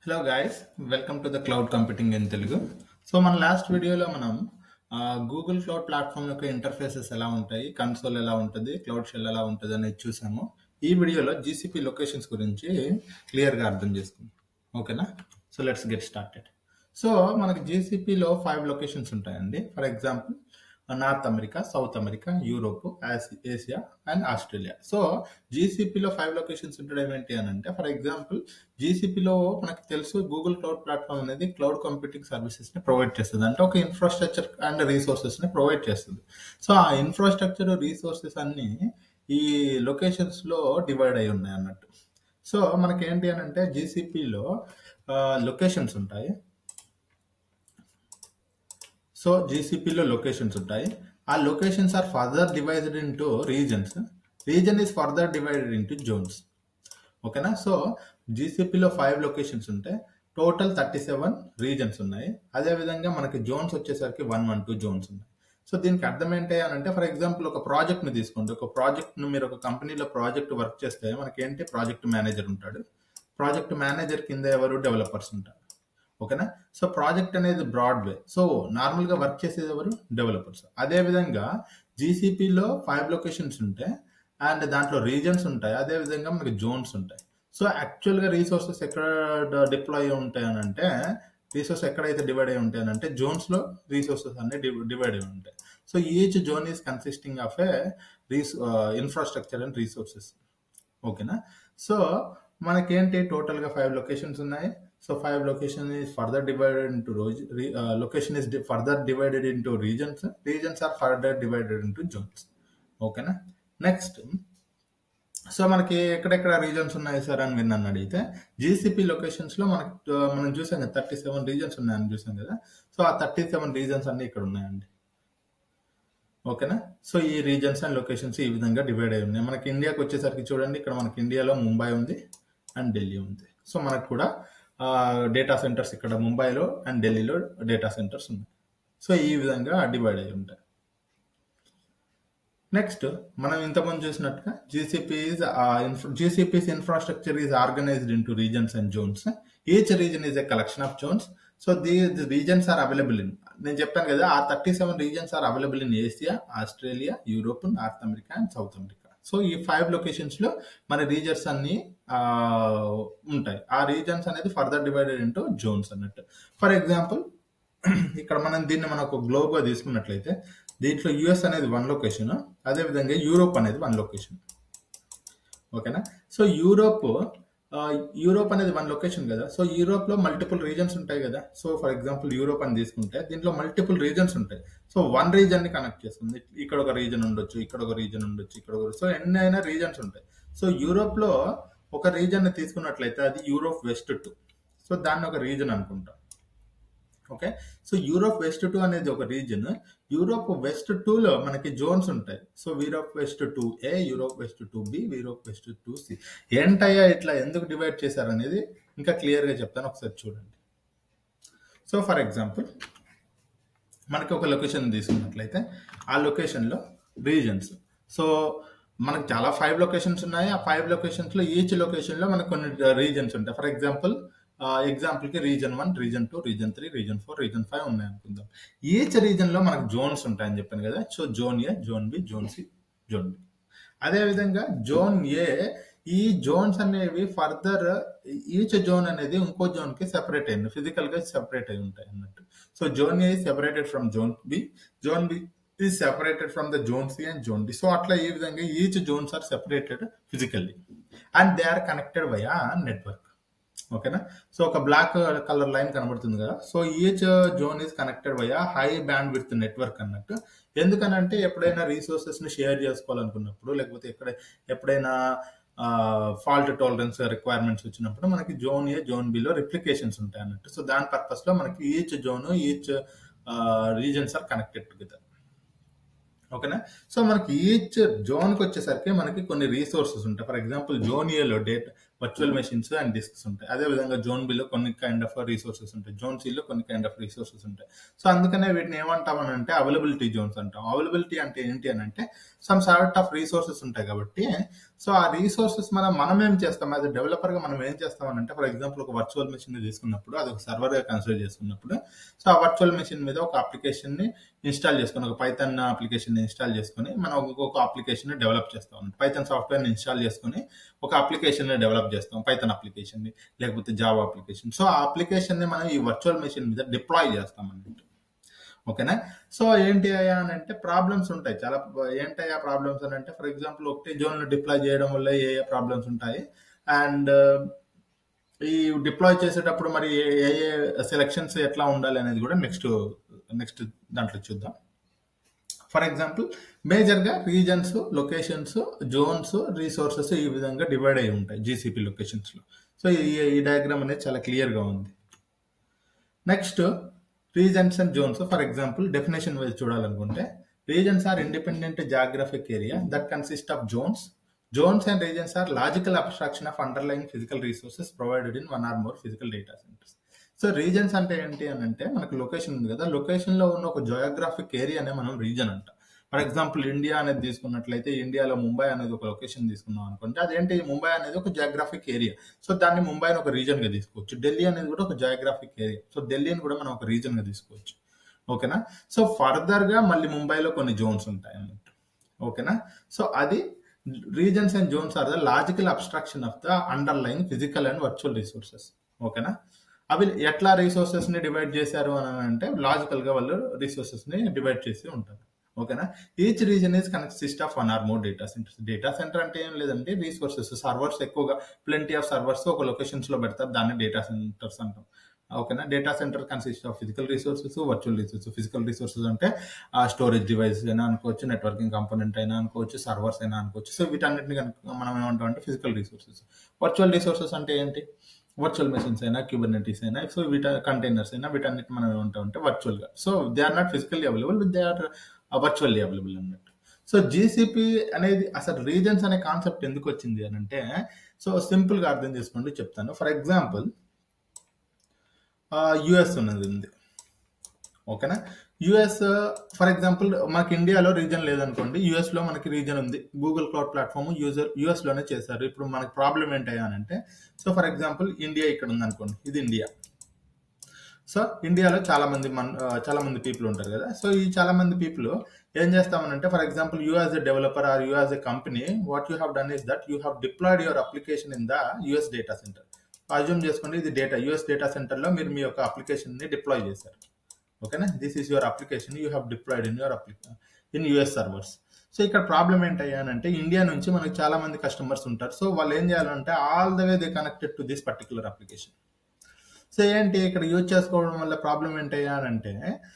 Hello guys welcome to the cloud computing in Telugu so మన last వీడియోలో మనం Google cloud platform యొక్క interfaces ఎలా ఉంటాయి కన్సోల్ ఎలా ఉంటుంది క్లౌడ్ షెల్ ఎలా ఉంటుంది అనేది చూసాము ఈ వీడియోలో జీసీపీ లొకేషన్స్ గురించి క్లియర్గా అర్థం చేసుకుందాం ఓకేనా so let's get started so మనకి జీసీపీలో ఫైవ్ లొకేషన్స్ ఉంటాయండి for example North America South America Europe Asia and Australia so జీసీపీలో ఫైవ్ లొకేషన్స్ ఉండడం ఏంటి అని అంటే ఫర్ ఎగ్జాంపుల్ జీసీపీలో మనకి తెలుసు గూగుల్ క్లౌడ్ ప్లాట్ఫామ్ అనేది క్లౌడ్ కంప్యూటింగ్ సర్వీసెస్ ని ప్రొవైడ్ చేస్తుంది అంటే ఒక ఇన్ఫ్రాస్ట్రక్చర్ అండ్ రీసోర్సెస్ ని ప్రొవైడ్ చేస్తుంది సో ఆ ఇన్ఫ్రాస్ట్రక్చర్ రీసోర్సెస్ అన్ని ఈ లొకేషన్స్ లో డివైడ్ అయి ఉన్నాయి అన్నట్టు సో మనకి ఏంటి అని అంటే జీసీపీలో లొకేషన్స్ ఉంటాయి సో జీసీపీలో లొకేషన్స్ ఉంటాయి ఆ locations are further divided into regions region is further divided into zones ఓకేనా సో జీసీపీలో ఫైవ్ లొకేషన్స్ ఉంటాయి టోటల్ థర్టీ సెవెన్ రీజన్స్ ఉన్నాయి అదేవిధంగా మనకి జోన్స్ వచ్చేసరికి వన్ వన్ టూ జోన్స్ ఉన్నాయి సో దీనికి అర్థం ఏంటి అని అంటే ఫర్ ఎగ్జాంపుల్ ఒక ప్రాజెక్ట్ ని తీసుకోండి ఒక ప్రాజెక్ట్ ను మీరు ఒక కంపెనీలో ప్రాజెక్ట్ వర్క్ చేస్తే మనకి ఏంటి ప్రాజెక్ట్ మేనేజర్ ఉంటాడు ప్రాజెక్ట్ మేనేజర్ కింద ఎవరు డెవలపర్స్ ఉంటారు ఓకేనా సో ప్రాజెక్ట్ అనేది బ్రాడ్వే సో నార్మల్ గా వర్క్ చేసేది ఎవరు డెవలపర్స్ అదే విధంగా జీసీపీలో ఫైవ్ లొకేషన్స్ ఉంటాయి అండ్ దాంట్లో రీజన్స్ ఉంటాయి అదే విధంగా మనకి జోన్స్ ఉంటాయి సో యాక్చువల్ గా రీసోర్సెస్ ఎక్కడ డిప్లాయ్ ఉంటాయి అని అంటే రీసోర్స్ ఎక్కడైతే డివైడ్ అయి ఉంటాయి అంటే జోన్స్ లో రీసోర్సెస్ అన్ని డివైడ్ అయి ఉంటాయి so each zone is consisting of a రీస్ ఇన్ఫ్రాస్ట్రక్చర్ అండ్ రీసోర్సెస్ ఓకేనా సో మనకేంటి టోటల్ గా ఫైవ్ లొకేషన్స్ ఉన్నాయి so five location is further divided into rows. Re, uh, location is di- further divided into regions. Regions are further divided into zones. ఓకేనా next so మనకి ఎక్కడెక్కడ reasons ఉన్నాయి sir అని విన్నాను అడిగితే జీసీపీ లొకేషన్స్ లో మనకి uh, మనం చూసాం కదా థర్టీ సెవెన్ రీజన్స్ ఉన్నాయని చూసాం కదా సో ఆ థర్టీ సెవెన్ రీజన్స్ అన్ని ఇక్కడ ఉన్నాయండి ఓకేనా సో ఈ రీజన్స్ అండ్ లొకేషన్స్ ఈ విధంగా డివైడ్ అయి ఉన్నాయి మనకి ఇండియాకి వచ్చేసరికి చూడండి ఇక్కడ మనకి ఇండియాలో ముంబై ఉంది అండ్ ఢిల్లీ ఉంది సో మనకు కూడా డేటా సెంటర్స్ ఇక్కడ ముంబైలో అండ్ ఢిల్లీలో డేటా సెంటర్స్ ఉన్నాయి సో ఈ విధంగా డివైడ్ అయి ఉంటాయి నెక్స్ట్ మనం ఇంతకుముందు చూసినట్టుగా GCP GCP's infrastructure is organized into regions and zones each region is a collection of zones so the regions are available in నేను చెప్పాను కదా ఆ thirty seven regions are available in Asia Australia Europe North America and South America so ఈ five locations లో మన regions అన్ని ఆ, ఉంటాయి ఆ రీజన్స్ అనేది ఫర్దర్ డివైడెడ్ ఇంటూ జోన్స్ అన్నట్టు ఫర్ ఎగ్జాంపుల్ ఇక్కడ మనం దీన్ని మనం ఒక గ్లోబ్ గా తీసుకున్నట్లయితే దీంట్లో యుఎస్ అనేది వన్ లొకేషన్ అదే విధంగా యూరోప్ అనేది వన్ లొకేషన్ ఓకేనా సో యూరోప్ ఆ, యూరోప్ అనేది వన్ లొకేషన్ కదా సో యూరోప్ లో మల్టిపుల్ రీజన్స్ ఉంటాయి కదా సో ఫర్ ఎగ్జాంపుల్ యూరోప్ అని తీసుకుంటే దీంట్లో మల్టిపుల్ రీజన్స్ ఉంటాయి సో వన్ రీజన్ ని కనెక్ట్ చేస్తుంది ఇక్కడ ఒక రీజన్ ఉండొచ్చు ఇక్కడ ఒక రీజన్ ఉండొచ్చు ఇక్కడ ఒక సో ఎన్ని అయినా రీజన్స్ ఉంటాయి సో యూరోప్ లో ఒక రీజన్ ని తీసుకున్నట్లయితే అది యూరోప్ వెస్ట్ టూ సో దాన్ని ఒక రీజన్ అనుకుంటాం okay so Europe west two అనేది ఒక రీజన్ యూరోప్ వెస్ట్ లో మనకి జోన్స్ ఉంటాయి so Europe west two A Europe west two B Europe west two C ఏంటయ్యా ఇట్లా ఎందుకు డివైడ్ చేశారు అనేది ఇంకా క్లియర్ గా చెప్తాను ఒకసారి చూడండి సో ఫర్ ఎగ్జాంపుల్ మనకి ఒక లొకేషన్ తీసుకున్నట్లయితే ఆ లొకేషన్ లో రీజన్స్ సో మనకు చాలా ఫైవ్ లొకేషన్స్ ఉన్నాయి ఆ ఫైవ్ లొకేషన్స్ లో ఈచ్ లొకేషన్ లో మనకు కొన్ని రీజన్స్ ఉంటాయి ఫర్ ఎగ్జాంపుల్ ఎగ్జాంపుల్ కి region one region two region three region four region five ఉన్నాయి అనుకుందాం ఈచ్ రీజన్ లో మనకు జోన్స్ ఉంటాయని చెప్పాను కదా so zone A zone B zone C zone B అదే విధంగా జోన్ ఏ ఈ జోన్స్ అనేవి ఫర్దర్ ఈచ్ జోన్ అనేది ఇంకో జోన్ కి సెపరేట్ అయింది ఫిజికల్ గా సెపరేట్ అయి ఉంటాయి అన్నట్టు so zone A separated from zone B zone B is separated from the zone C and zone D so అట్లా ఈ విధంగా each zones are separated physically and they are connected via network ఓకేనా so ఒక black colour line కనబడుతుంది కదా so each zone is connected via high bandwidth network అన్నట్టు ఎందుకనంటే ఎప్పుడైనా రీసోర్సెస్ ని షేర్ చేసుకోవాలనుకున్నప్పుడు లేకపోతే ఎక్కడ ఎప్పుడైనా ఫాల్ట్ టాలరెన్స్ రిక్వైర్మెంట్స్ వచ్చినప్పుడు మనకి జోన్ ఏ జోన్ బిలో రిప్లికేషన్స్ ఉంటాయి అన్నట్టు సో దాని పర్పస్ లో మనకి each zone each regions are connected together ఓకేనా సో మనకి ఈచ్ జోన్ కి వచ్చేసరికి మనకి కొన్ని రీసోర్సెస్ ఉంటాయి ఫర్ ఎగ్జాంపుల్ జోన్ ఏలో date virtual machines and disks ఉంటాయి అదే విధంగా జోన్ బిలో కొన్ని కైండ్ ఆఫ్ రీసోర్సెస్ ఉంటాయి జోన్ సిలో కొన్ని కైండ్ ఆఫ్ రీసోర్సెస్ ఉంటాయి సో అందుకనే వీటిని ఏమంటాం అని అంటే అవైలబిలిటీ జోన్స్ అంటాం అవైలబిలిటీ అంటే ఏంటి అని అంటే సమ్ సార్ట్ ఆఫ్ రీసోర్సెస్ ఉంటాయి కాబట్టి సో ఆ రీసోర్సెస్ మనం మనం ఏం చేస్తాం యాజ్ డెవలపర్ గా మనం ఏం చేస్తాం అంటే ఫర్ ఎగ్జాంపుల్ ఒక వర్చువల్ మెషిన్ తీసుకున్నప్పుడు అది ఒక సర్వర్ గా కన్సిడర్ చేసుకున్నప్పుడు సో ఆ వర్చువల్ మెషిన్ మీద ఒక అప్లికేషన్ ని ఇన్స్టాల్ చేసుకుని ఒక పైథన్ అప్లికేషన్ ని ఇన్స్టాల్ చేసుకుని మనం ఒక్కొక్క అప్లికేషన్ ని డెవలప్ చేస్తాం పైథన్ సాఫ్ట్వేర్ ని ఇన్స్టాల్ చేసుకుని ఒక అప్లికేషన్ ని డెవలప్ చేస్తాం పైథన్ అప్లికేషన్ ని లేకపోతే జావా అప్లికేషన్ సో ఆ అప్లికేషన్ ని మనం ఈ వర్చువల్ మెషిన్ మీద డిప్లాయ్ చేస్తాం అన్నట్టు ఓకేనా సో ఏంటి అయ్యా అని అంటే ప్రాబ్లమ్స్ ఉంటాయి చాలా ఏంటయ్యా ప్రాబ్లమ్స్ అని అంటే ఫర్ ఎగ్జాంపుల్ ఒకటే జోన్ డిప్లాయ్ చేయడం వల్ల ఏ ఏ ప్రాబ్లమ్స్ ఉంటాయి అండ్ ఈ డిప్లాయ్ చేసేటప్పుడు మరి ఏ ఏ సెలక్షన్స్ ఎట్లా ఉండాలి అనేది కూడా నెక్స్ట్ నెక్స్ట్ దాంట్లో చూద్దాం ఫర్ ఎగ్జాంపుల్ మేజర్గా రీజన్స్ లొకేషన్స్ జోన్స్ రీసోర్సెస్ ఈ విధంగా డివైడ్ అయి ఉంటాయి జీసీపీ లొకేషన్స్లో సో ఈ ఈ డయాగ్రామ్ అనేది చాలా క్లియర్గా ఉంది next regions and zones for example definition wise చూడాలనుకుంటే regions are independent geographic area that consist of zones zones and regions are logical abstraction of underline physical resources provided in one or more physical data centres so regions అంటే ఏంటి అని అంటే మనకు location ఉంది కదా location లో ఉన్న ఒక జోయోగ్రాఫిక్ ఏరియానే మనం రీజన్ అంటాం ఫర్ ఎగ్జాంపుల్ ఇండియా అనేది తీసుకున్నట్లయితే ఇండియాలో ముంబై అనేది ఒక లొకేషన్ తీసుకున్నాం అనుకుంటే అదేంటి ముంబై అనేది ఒక జాగ్రాఫిక్ ఏరియా సో దాన్ని ముంబైని ఒక రీజన్ గా తీసుకోవచ్చు ఢిల్లీ అనేది కూడా ఒక జాగ్రాఫిక్ ఏరియా సో ఢిల్లీని కూడా మనం ఒక రీజన్ గా తీసుకోవచ్చు ఓకేనా సో ఫర్దర్ గా మళ్ళీ ముంబైలో కొన్ని జోన్స్ ఉంటాయి అన్నట్టు ఓకేనా సో అది regions and zones are the logical abstraction of the underline physical and virtual resources ఓకేనా అవి ఎట్లా రిసోర్సెస్ ని డివైడ్ చేశారు అని అంటే లాజికల్ గా వాళ్ళు రిసోర్సెస్ ని డివైడ్ చేసి ఉంటారు ఓకేనా each region is consist of one or more data centres data centre అంటే ఏం లేదంటే రీసోర్సెస్ సర్వర్స్ ఎక్కువగా ప్లెంటీ ఆఫ్ సర్వర్స్ ఒక లొకేషన్స్ లో పెడతారు దాన్ని డేటా సెంటర్స్ అంటాం ఓకేనా data centre consist of physical resources virtual resources physical resources అంటే ఆ స్టోరేజ్ డివైస్ అయినా అనుకోవచ్చు నెట్వర్కింగ్ కంపోనెంట్ అయినా అనుకోవచ్చు సర్వర్స్ అయినా అనుకోవచ్చు సో వీటన్నిటిని కనుక మనం ఏమంటాం అంటే ఫిజికల్ రిసోర్సెస్ వర్చువల్ రిసోర్సెస్ అంటే ఏంటి వర్చువల్ మెషిన్స్ అయినా క్యూబర్నెటీస్ అయినా సో వీట కంటైనర్స్ అయినా వీటన్నిటి మనం ఏమంటాం అంటే వర్చువల్ గా so they are not physically available they are virtually available అన్నట్టు సో జీసీపీ అనేది అసలు రీజన్స్ అనే కాన్సెప్ట్ ఎందుకు వచ్చింది అని అంటే సో సింపుల్ గా అర్థం చేసుకోండి చెప్తాను ఫర్ ఎగ్జాంపుల్ యుఎస్ ఉన్నది ఉంది ఓకేనా యుఎస్ ఫర్ ఎగ్జాంపుల్ మనకి ఇండియాలో రీజన్ లేదనుకోండి యుఎస్ లో మనకి రీజన్ ఉంది Google cloud platform user US లోనే చేశారు ఇప్పుడు మనకి ప్రాబ్లం ఏంటయ్యా అని అంటే సో ఫర్ ఎగ్జాంపుల్ ఇండియా ఇక్కడ ఉంది అనుకోండి ఇది ఇండియా సో ఇండియాలో చాలా మంది మన చాలా మంది పీపుల్ ఉంటారు కదా సో ఈ చాలా మంది పీపుల్ ఏం చేస్తామనంటే for example you as a developer are you as a company what you have done is that you have deployed your application in the US data center assume చేసుకోండి ఇది data US data centre లో మీరు మీ యొక్క application ని deploy చేశారు ఓకేనా this is your application you have deployed in your application in US servers so ఇక్కడ problem ఏంటయ్యా అంటే ఇండియా నుంచి మనకి చాలా మంది కస్టమర్స్ ఉంటారు సో వాళ్ళు ఏం చేయాలంటే all the way they connected to this particular application so ఏంటి ఇక్కడ యూజ్ చేసుకోవడం వల్ల ప్రాబ్లం ఏంటయ్యా అంటే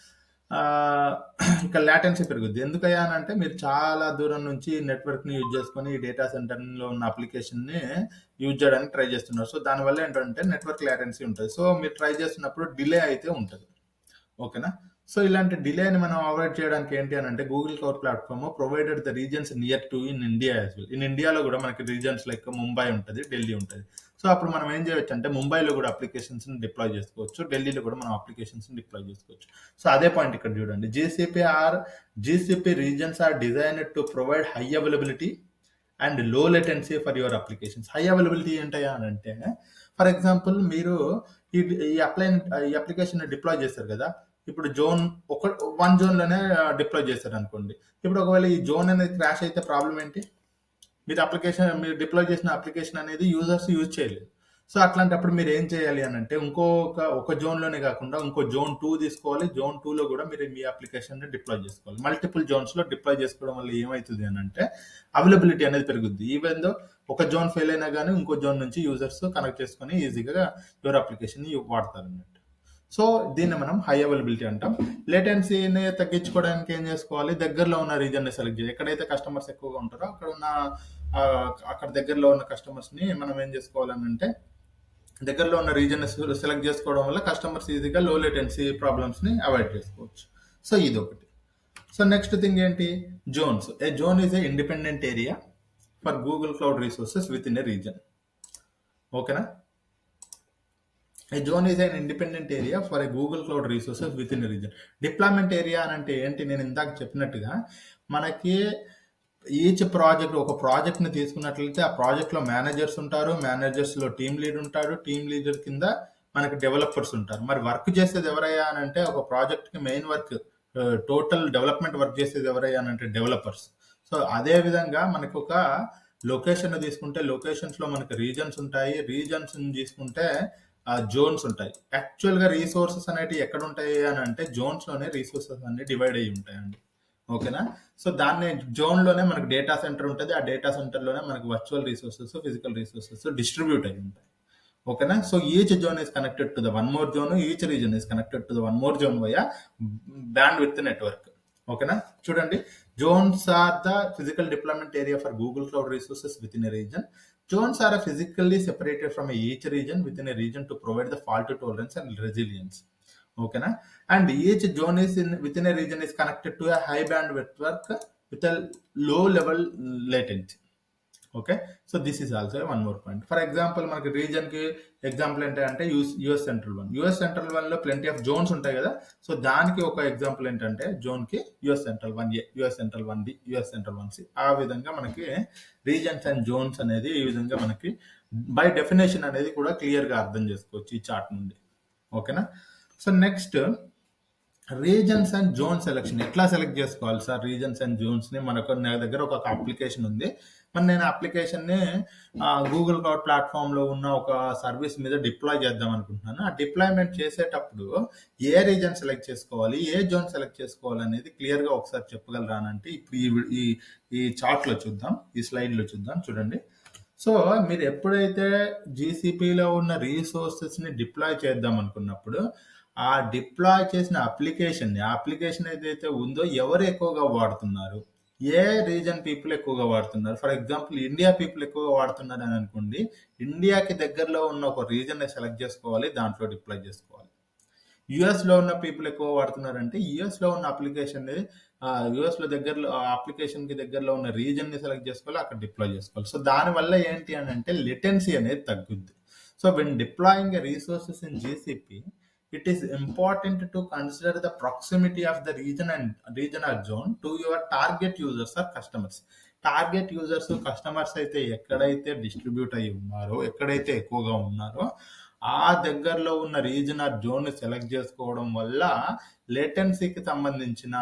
ఇక్కడ లాటెన్సీ పెరుగుద్ది ఎందుకయ్యా అంటే మీరు చాలా దూరం నుంచి నెట్వర్క్ ని యూజ్ చేసుకొని ఈ డేటా సెంటర్ లో ఉన్న అప్లికేషన్ ని యూజ్ చేయడానికి ట్రై చేస్తున్నారు సో దానివల్ల ఏంటంటే నెట్వర్క్ లాటెన్సీ ఉంటుంది సో మీరు ట్రై చేస్తున్నప్పుడు డిలే అయితే ఉంటుంది ఓకేనా సో ఇలాంటి డిలేని మనం అవాయిడ్ చేయడానికి ఏంటి అని అంటే Google cloud Platform provided the regions near to in India as well in ఇండియాలో కూడా మనకి రీజన్స్ లైక్ ముంబై ఉంటుంది ఢిల్లీ ఉంటుంది సో అప్పుడు మనం ఏం చేయొచ్చు అంటే ముంబైలో కూడా అప్లికేషన్స్ డిప్లాయ్ చేసుకోవచ్చు ఢిల్లీలో కూడా మనం అప్లికేషన్స్ డిప్లాయ్ చేసుకోవచ్చు సో అదే పాయింట్ ఇక్కడ చూడండి GCP or GCP regions are designed to provide high availability and low latency for your applications high availability ఏంటయ్యా అని అంటే ఫర్ ఎగ్జాంపుల్ మీరు ఈ ఈ అప్లై ఈ అప్లికేషన్ డిప్లాయ్ చేస్తారు కదా ఇప్పుడు జోన్ ఒక వన్ జోన్ లోనే డిప్లాయ్ చేస్తారు అనుకోండి ఇప్పుడు ఒకవేళ ఈ జోన్ అనేది క్రాష్ అయితే ప్రాబ్లం ఏంటి మీరు అప్లికేషన్ మీరు డిప్లాయ్ చేసిన అప్లికేషన్ అనేది యూజర్స్ యూజ్ చేయలేదు సో అట్లాంటప్పుడు మీరు ఏం చేయాలి అని అంటే ఇంకొక ఒక జోన్ లోనే కాకుండా ఇంకో జోన్ టూ తీసుకోవాలి జోన్ టూ లో కూడా మీరు మీ అప్లికేషన్ ని డిప్లాయ్ చేసుకోవాలి మల్టిపుల్ జోన్స్ లో డిప్లాయ్ చేసుకోవడం వల్ల ఏమవుతుంది అని అంటే అవైలబిలిటీ అనేది పెరుగుద్ది ఈవెన్ దో ఒక జోన్ ఫెయిల్ అయినా కానీ ఇంకో జోన్ నుంచి యూజర్స్ కనెక్ట్ చేసుకొని ఈజీగా యువర్ అప్లికేషన్ ని వాడతారు అన్నట్టు సో దీన్ని మనం హై అవైలబిలిటీ అంటాం లేటెన్సీని తగ్గించుకోవడానికి ఏం చేసుకోవాలి దగ్గరలో ఉన్న రీజన్ ని సెలెక్ట్ చేయాలి ఎక్కడైతే కస్టమర్స్ ఎక్కువగా ఉంటారో అక్కడ ఉన్న అక్కడ దగ్గరలో ఉన్న కస్టమర్స్ ని మనం ఏం చేసుకోవాలని అంటే దగ్గరలో ఉన్న రీజన్ సెలెక్ట్ చేసుకోవడం వల్ల కస్టమర్స్ ఈజీగా లో లేటెన్సీ ప్రాబ్లమ్స్ ని అవాయిడ్ చేసుకోవచ్చు సో ఇది ఒకటి సో నెక్స్ట్ థింగ్ ఏంటి zones a zone is a independent area for Google Cloud resources within a region ఓకేనా a zone is an independent area for a Google Cloud resources within region deployment area అని అంటే ఏంటి నేను ఇందాక చెప్పినట్టుగా మనకి each project ఒక ప్రాజెక్ట్ని తీసుకున్నట్లయితే ఆ ప్రాజెక్ట్లో మేనేజర్స్ ఉంటారు మేనేజర్స్లో టీమ్ లీడ్ ఉంటారు టీమ్ లీడర్ కింద మనకి డెవలపర్స్ ఉంటారు మరి వర్క్ చేసేది ఎవరయ్యా అని అంటే ఒక ప్రాజెక్ట్కి main work total development work చేసేది ఎవరయ్యా అని అంటే డెవలపర్స్ సో అదే విధంగా మనకు ఒక లొకేషన్ తీసుకుంటే లొకేషన్స్ లో మనకి రీజన్స్ ఉంటాయి రీజన్స్ తీసుకుంటే జోన్స్ ఉంటాయి యాక్చువల్ గా రీసోర్సెస్ అనేవి ఎక్కడ ఉంటాయి అని అంటే జోన్స్ లోనే రీసోర్సెస్ అన్ని డివైడ్ అయ్యి ఉంటాయండి ఓకేనా సో దాన్ని జోన్ లోనే మనకి డేటా సెంటర్ ఉంటుంది ఆ డేటా సెంటర్ లోనే మనకి virtual resources physical resources distribute అయి ఉంటాయి ఓకేనా so each zone is connected to the one more zone each region is connected to the one more zone via bandwidth network ఓకేనా చూడండి zones are the physical deployment area for Google Cloud resources within a region zones are physically separated from each region within a region to provide the fault tolerance and resilience ఓకేనా and each zone is in within a region is connected to high band network with low level latency okay so this is also one more point for example మనకి region కి example ఏంటంటే US US central one US central one లో plenty of zones ఉంటాయి కదా so దానికి ఒక example ఏంటంటే zone కి US central one A US central one B US central one C ఆ విధంగా మనకి రీజన్స్ అండ్ జోన్స్ అనేది ఈ విధంగా మనకి బై డెఫినేషన్ అనేది కూడా క్లియర్ గా అర్థం చేసుకోవచ్చు ఈ చార్ట్ నుండి ఓకేనా so next regions and zone selection ఎట్లా సెలెక్ట్ చేసుకోవాలి సార్ రీజన్స్ అండ్ జోన్స్ ని మనకు నా దగ్గర ఒక అప్లికేషన్ ఉంది మరి నేను అప్లికేషన్ ని గూగుల్ క్లౌడ్ ప్లాట్ఫామ్ లో ఉన్న ఒక సర్వీస్ మీద డిప్లాయ్ చేద్దాం అనుకుంటున్నాను ఆ డిప్లాయ్మెంట్ చేసేటప్పుడు ఏ రీజన్ సెలెక్ట్ చేసుకోవాలి ఏ జోన్ సెలెక్ట్ చేసుకోవాలి అనేది క్లియర్ గా ఒకసారి చెప్పగలరా అని అంటే ఇప్పుడు ఈ ఈ ఈ చార్ట్ లో చూద్దాం ఈ స్లైడ్ లో చూద్దాం చూడండి సో మీరు ఎప్పుడైతే జీసీపీలో ఉన్న రీసోర్సెస్ ని డిప్లాయ్ చేద్దాం అనుకున్నప్పుడు ఆ డిప్లాయ్ చేసిన అప్లికేషన్ ఆ అప్లికేషన్ ఏదైతే ఉందో ఎవరు ఎక్కువగా వాడుతున్నారు ఏ రీజన్ పీపుల్ ఎక్కువగా వాడుతున్నారు ఫర్ ఎగ్జాంపుల్ ఇండియా పీపుల్ ఎక్కువగా వాడుతున్నారు అని అనుకోండి ఇండియాకి దగ్గరలో ఉన్న ఒక రీజన్ సెలెక్ట్ చేసుకోవాలి దాంట్లో డిప్లాయ్ చేసుకోవాలి యుఎస్ లో ఉన్న పీపుల్ ఎక్కువ వాడుతున్నారంటే యుఎస్ లో ఉన్న అప్లికేషన్ యుఎస్ లో దగ్గరలో అప్లికేషన్ కి దగ్గరలో ఉన్న రీజన్ ని సెలెక్ట్ చేసుకోవాలి అక్కడ డిప్లాయ్ చేసుకోవాలి సో దాని వల్ల ఏంటి అని అంటే లిటెన్సీ అనేది తగ్గుద్ది so when deploying resources in GCP it is important to consider the proximity of the region and region or zone to your target users or customers target users customers అయితే ఎక్కడైతే distribute అయి ఉన్నారో ఎక్కడైతే ఎక్కువగా ఉన్నారో ఆ దగ్గరలో ఉన్న రీజన్ ఆర్ జోన్ సెలెక్ట్ చేసుకోవడం వల్ల లేటెన్సీకి సంబంధించిన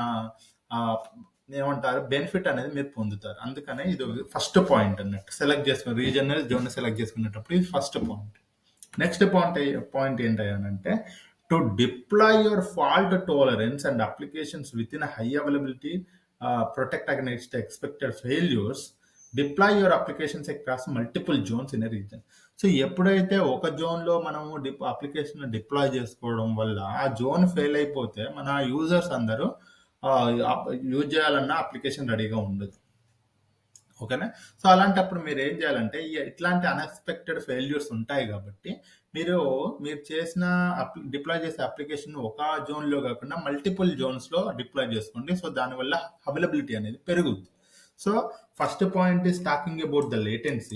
ఏమంటారు బెనిఫిట్ అనేది మీరు పొందుతారు అందుకనే ఇది ఫస్ట్ పాయింట్ అన్నట్టు సెలెక్ట్ చేసుకున్న రీజన్ జోన్ సెలెక్ట్ చేసుకునేటప్పుడు ఇది first point next point point ఏంటంటే to deploy your fault tolerance and applications within a high availability uh, protect against expected failures deploy your applications across multiple zones in region so ఎప్పుడైతే ఒక జోన్లో మనము dip application deploy చేసుకోవడం వల్ల ఆ zone fail అయిపోతే మన యూజర్స్ అందరూ యూజ్ చేయాలన్న అప్లికేషన్ రెడీగా ఉండదు ఓకేనా సో అలాంటప్పుడు మీరు ఏం చేయాలంటే ఇట్లాంటి అన్ఎక్స్పెక్టెడ్ ఫెయిల్యూర్స్ ఉంటాయి కాబట్టి మీరు మీరు చేసిన డిప్లాయ్ చేసే అప్లికేషన్ ఒక జోన్లో కాకుండా మల్టిపుల్ జోన్స్లో డిప్లాయ్ చేసుకోండి సో దానివల్ల అవైలబిలిటీ అనేది పెరుగుద్ది so first point is talking about the latency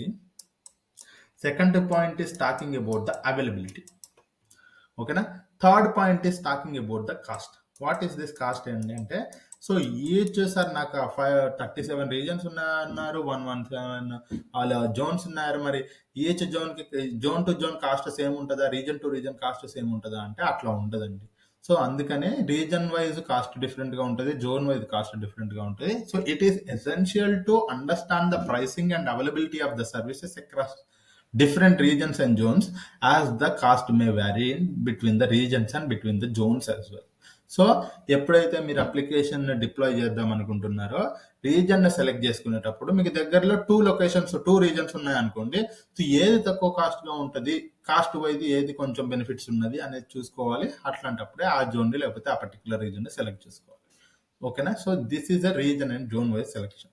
second point is talking about the availability ఓకేనా third point is talking about the cost what is this cost ఏంటి అంటే సో ఈచ్ సార్ నాకు five thirty seven regions ఉన్నాయన్నారు one one seven అలా zones ఉన్నారు మరి each జోన్కి zone to zone cost same ఉంటుందా region to region cost same ఉంటుందా అంటే అట్లా ఉండదండి సో అందుకనే రీజన్ వైజ్ కాస్ట్ డిఫరెంట్ గా ఉంటుంది జోన్ వైజ్ కాస్ట్ డిఫరెంట్ గా ఉంటుంది so it is essential to understand the pricing and availability of the services across different regions and zones as the cost may vary in between the regions and between the zones as well so ఎప్పుడైతే మీరు application deploy చేద్దాం అనుకుంటున్నారో reason select చేసుకునేటప్పుడు మీకు దగ్గరలో two locations two regions ఉన్నాయనుకోండి so ఏది తక్కువ కాస్ట్ గా ఉంటుంది కాస్ట్ వైజ్ ఏది కొంచెం బెనిఫిట్స్ ఉన్నది అనేది చూసుకోవాలి అట్లాంటప్పుడే ఆ జోన్ లేకపోతే ఆ పర్టికులర్ రీజన్ సెలెక్ట్ చేసుకోవాలి ఓకేనా so this is a region and zone wise selection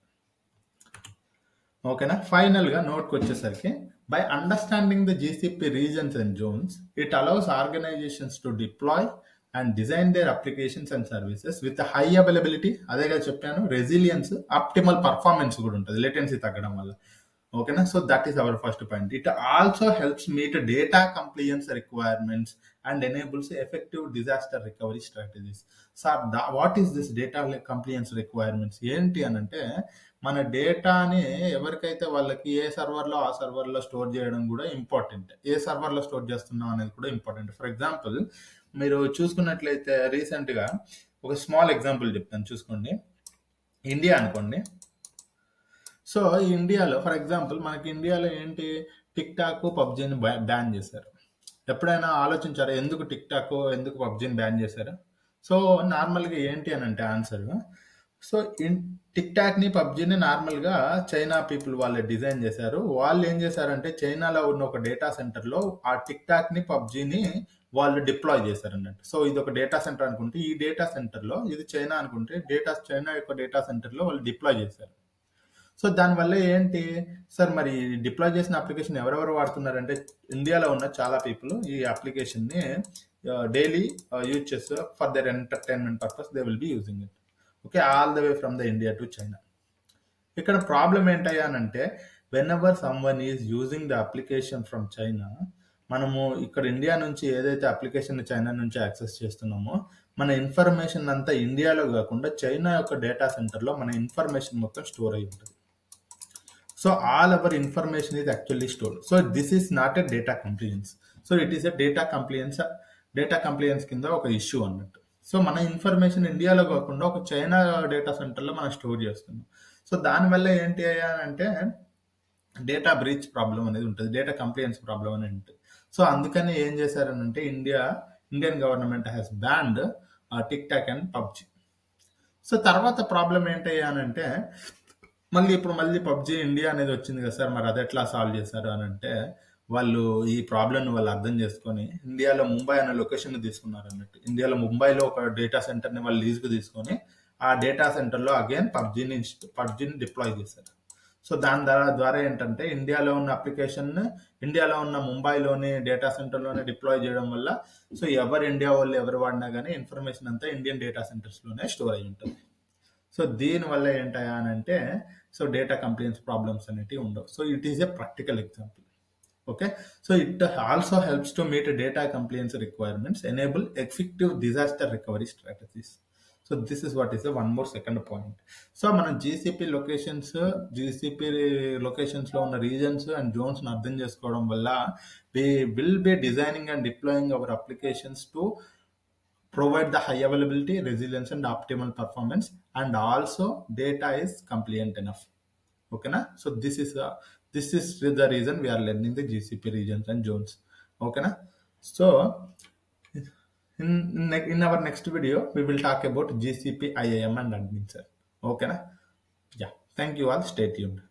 ఓకేనా ఫైనల్ గా నోట్కి వచ్చేసరికి by understanding the GCP regions and zones it allows organisations to deploy and design their applications and services with high availability అదేగా చెప్పాను resilience optimal performance కూడా ఉంటుంది latency తగ్గడం వల్ల ఓకేనా so that is our first point it also helps meet data compliance requirements and enables effective disaster recovery strategies sir what is this data compliance requirements ఏంటి అని అంటే మన డేటాని ఎవరికైతే వాళ్ళకి ఏ సర్వర్లో ఆ సర్వర్లో స్టోర్ చేయడం కూడా ఇంపార్టెంట్ ఏ సర్వర్లో స్టోర్ చేస్తున్నాం అనేది కూడా ఇంపార్టెంట్ ఫర్ ఎగ్జాంపుల్ మీరు చూసుకున్నట్లయితే రీసెంట్గా ఒక స్మాల్ ఎగ్జాంపుల్ చెప్తాను చూసుకోండి ఇండియా అనుకోండి సో ఈ ఇండియాలో ఫర్ ఎగ్జాంపుల్ మనకి ఇండియాలో ఏంటి టిక్ టాక్ పబ్జీని బ్యాన్ చేశారు ఎప్పుడైనా ఆలోచించారా ఎందుకు టిక్ టాక్ ఎందుకు పబ్జీని బ్యాన్ చేశారు సో నార్మల్గా ఏంటి అని అంటే ఆన్సర్ సో ఇన్ టిక్ టాక్ని పబ్జీని నార్మల్గా చైనా పీపుల్ వాళ్ళు డిజైన్ చేశారు వాళ్ళు ఏం చేశారంటే చైనాలో ఉన్న ఒక డేటా సెంటర్లో ఆ టిక్ టాక్ని పబ్జీని వాళ్ళు డిప్లాయ్ చేశారు అన్నట్టు సో ఇది ఒక డేటా సెంటర్ అనుకుంటే ఈ డేటా సెంటర్లో ఇది చైనా అనుకుంటే డేటా చైనా యొక్క డేటా సెంటర్లో వాళ్ళు డిప్లాయ్ చేశారు సో దానివల్ల ఏంటి సార్ మరి డిప్లాయ్ చేసిన అప్లికేషన్ ఎవరెవరు వాడుతున్నారంటే ఇండియాలో ఉన్న చాలా పీపుల్ ఈ అప్లికేషన్ని డైలీ యూజ్ చేస్తారు for their entertainment purpose they will be using it okay all the way from the India to China ఇక్కడ ప్రాబ్లం ఏంటయ్యానంటే whenever someone is using the application from China మనము ఇక్కడ India నుంచి ఏదైతే application China నుంచి access చేస్తున్నామో మన information అంతా ఇండియాలో కాకుండా చైనా యొక్క డేటా సెంటర్లో మన ఇన్ఫర్మేషన్ మొత్తం స్టోర్ అయి ఉంటుంది so all our information is actually store so this is not a data compliance so it is a data compliance data compliance కింద ఒక ఇష్యూ అన్నట్టు సో మన ఇన్ఫర్మేషన్ ఇండియాలో కాకుండా ఒక చైనా డేటా సెంటర్లో మనం స్టోర్ చేస్తున్నాం సో దానివల్ల ఏంటి అంటే డేటా బ్రీచ్ ప్రాబ్లం అనేది ఉంటుంది డేటా కంప్లియన్స్ ప్రాబ్లం అనేది ఉంటుంది సో అందుకని ఏం చేశారనంటే India Indian government has banned TikTok and PUBG so తర్వాత ప్రాబ్లం ఏంటయ్యానంటే మళ్ళీ ఇప్పుడు మళ్ళీ పబ్జి ఇండియా అనేది వచ్చింది కదా సార్ మరి అది ఎట్లా సాల్వ్ చేశారు అని అంటే వాళ్ళు ఈ ప్రాబ్లమ్ని వాళ్ళు అర్థం చేసుకొని ఇండియాలో ముంబై అనే లొకేషన్ తీసుకున్నారు అన్నట్టు ఇండియాలో ముంబైలో ఒక డేటా సెంటర్ని వాళ్ళు లీజ్కి తీసుకొని ఆ డేటా సెంటర్లో అగైన్ పబ్జిని పబ్జిని డిప్లాయ్ చేశారు సో దాని ద్వారా ద్వారా ఏంటంటే ఇండియాలో ఉన్న అప్లికేషన్ ఇండియాలో ఉన్న ముంబైలోని డేటా సెంటర్లోనే డిప్లాయ్ చేయడం వల్ల సో ఎవరు ఇండియా వాళ్ళు ఎవరు వాడినా కానీ ఇన్ఫర్మేషన్ అంతా ఇండియన్ డేటా సెంటర్స్లోనే స్టోర్ అయి ఉంటుంది సో దీనివల్ల ఏంటయా అని అంటే సో డేటా కంప్లైన్స్ ప్రాబ్లమ్స్ అనేటివి ఉండవు so it is a practical example okay so it also helps to meet data compliance requirements enable effective disaster recovery strategies so this is what is one more second point so మనం GCP locations GCP లొకేషన్స్లో ఉన్న regions and zones అర్థం చేసుకోవడం వల్ల we will be designing and deploying our applications to provide the high availability, resilience, and optimal performance, and also data is compliant enough. Okay, na? So this is uh, this is the reason we are learning the GCP regions and zones. Okay, na? So in in our next video we will talk about GCP IAM and admin. Sir. Okay, na? Yeah. Thank you all. Stay tuned.